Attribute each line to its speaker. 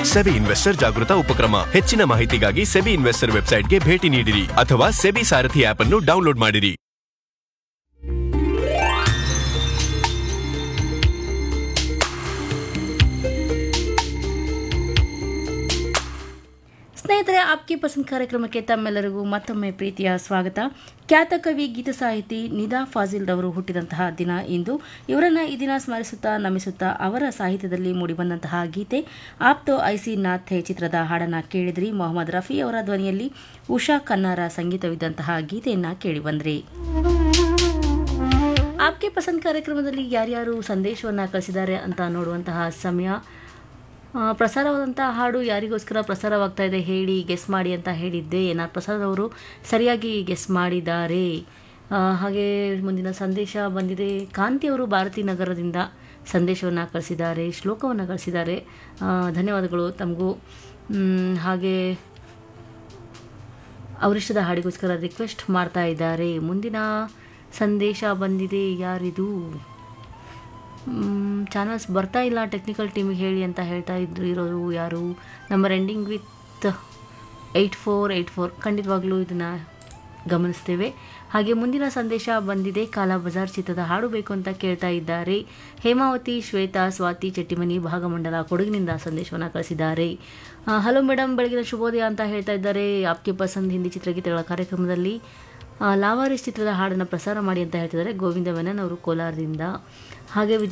Speaker 1: SEBI investor ಜಾಗೃತ ಉಪಕ್ರಮ ಹೆಚ್ಚಿನ ಮಾಹಿತಿಗಾಗಿ ಸೆಬಿ ಇನ್ವೆಸ್ಟರ್ ವೆಬ್ಸೈಟ್ಗೆ ಭೇಟಿ ನೀಡಿರಿ ಅಥವಾ ಸೆಬಿ ಸಾರಥಿ ಆಪ್ ಅನ್ನು ಡೌನ್ಲೋಡ್ ಮಾಡಿರಿ
Speaker 2: ಸ್ನೇಹಿತರೆ ಆಪ್ಗೆ ಪಸಂದ್ ಕಾರ್ಯಕ್ರಮಕ್ಕೆ ತಮ್ಮೆಲ್ಲರಿಗೂ ಮತ್ತೊಮ್ಮೆ ಪ್ರೀತಿಯ ಸ್ವಾಗತ ಖ್ಯಾತ ಕವಿ ಗೀತ ಸಾಹಿತಿ ನಿದಾ ಫಾಜಿಲ್ ರವರು ಹುಟ್ಟಿದಂತಹ ದಿನ ಇಂದು ಇವರನ್ನ ಈ ದಿನ ಸ್ಮರಿಸುತ್ತಾ ನಮಿಸುತ್ತಾ ಅವರ ಸಾಹಿತ್ಯದಲ್ಲಿ ಮೂಡಿಬಂದಂತಹ ಗೀತೆ ಆಪ್ತೋ ಐಸಿ ನಾಥೆ ಚಿತ್ರದ ಹಾಡನ್ನ ಕೇಳಿದ್ರಿ ಮೊಹಮ್ಮದ್ ರಫಿ ಅವರ ಧ್ವನಿಯಲ್ಲಿ ಉಷಾ ಖನ್ನಾರ ಸಂಗೀತವಿದ್ದಂತಹ ಗೀತೆಯನ್ನ ಕೇಳಿಬಂದ್ರಿ ಆಪ್ಗೆ ಪಸಂದ್ ಕಾರ್ಯಕ್ರಮದಲ್ಲಿ ಯಾರ್ಯಾರು ಸಂದೇಶವನ್ನು ಕಳಿಸಿದ್ದಾರೆ ಅಂತ ನೋಡುವಂತಹ ಸಮಯ ಆ, ಪ್ರಸಾರವಾದಂಥ ಹಾಡು ಯಾರಿಗೋಸ್ಕರ ಪ್ರಸಾರವಾಗ್ತಾ ಇದೆ ಹೇಳಿ ಗೆಸ್ ಮಾಡಿ ಅಂತ ಹೇಳಿದ್ದೆ ಎನ್ ಆರ್ ಪ್ರಸಾದ್ ಅವರು ಸರಿಯಾಗಿ ಗೆಸ್ ಮಾಡಿದ್ದಾರೆ ಆ, ಹಾಗೆ ಮುಂದಿನ ಸಂದೇಶ ಬಂದಿದೆ ಕಾಂತಿ ಅವರು ಭಾರತಿ ನಗರದಿಂದ ಸಂದೇಶವನ್ನು ಕಳಿಸಿದ್ದಾರೆ ಶ್ಲೋಕವನ್ನು ಕಳಿಸಿದ್ದಾರೆ ಆ, ಧನ್ಯವಾದಗಳು ತಮಗೂ ಮ್, ಹಾಗೆ ಅವರಿಷ್ಟದ ಹಾಡಿಗೋಸ್ಕರ ರಿಕ್ವೆಸ್ಟ್ ಮಾಡ್ತಾ ಇದ್ದಾರೆ ಮುಂದಿನ ಸಂದೇಶ ಬಂದಿದೆ ಯಾರಿದು ಚಾನಲ್ಸ್ ಬರ್ತಾ ಇಲ್ಲ ಟೆಕ್ನಿಕಲ್ ಟೀಮಿಗೆ ಹೇಳಿ ಅಂತ ಹೇಳ್ತಾ ಇದ್ರು ಇರೋರು ಯಾರು number ending with eight four eight four ಖಂಡಿತವಾಗ್ಲೂ ಇದನ್ನು ಗಮನಿಸ್ತೇವೆ ಹಾಗೆ ಮುಂದಿನ ಸಂದೇಶ ಬಂದಿದೆ ಕಾಲಾ ಬಜಾರ್ ಚಿತ್ರದ ಹಾಡು ಬೇಕು ಅಂತ ಕೇಳ್ತಾ ಇದ್ದಾರೆ ಹೇಮಾವತಿ ಶ್ವೇತಾ ಸ್ವಾತಿ ಚೆಟ್ಟಿಮನಿ ಭಾಗಮಂಡಲ ಕೊಡಗಿನಿಂದ ಸಂದೇಶವನ್ನು ಕಳಿಸಿದ್ದಾರೆ ಆ, ಹಲೋ ಮೇಡಮ್ ಬೆಳಗಿನ ಶುಭೋದಯ ಅಂತ ಹೇಳ್ತಾ ಇದ್ದಾರೆ ಆಪ್ಕೆ ಪಸಂದ್ ಹಿಂದಿ ಚಿತ್ರಗೀತೆಗಳ ಕಾರ್ಯಕ್ರಮದಲ್ಲಿ ಆ, ಲಾವಾರಿಸ್ ಚಿತ್ರದ ಹಾಡನ್ನು ಪ್ರಸಾರ ಮಾಡಿ ಅಂತ ಹೇಳ್ತಿದ್ದಾರೆ ಗೋವಿಂದ ಮೆನನ್ ಅವರು ಕೋಲಾರದಿಂದ ಹಾಗೆ ವಿಜಯ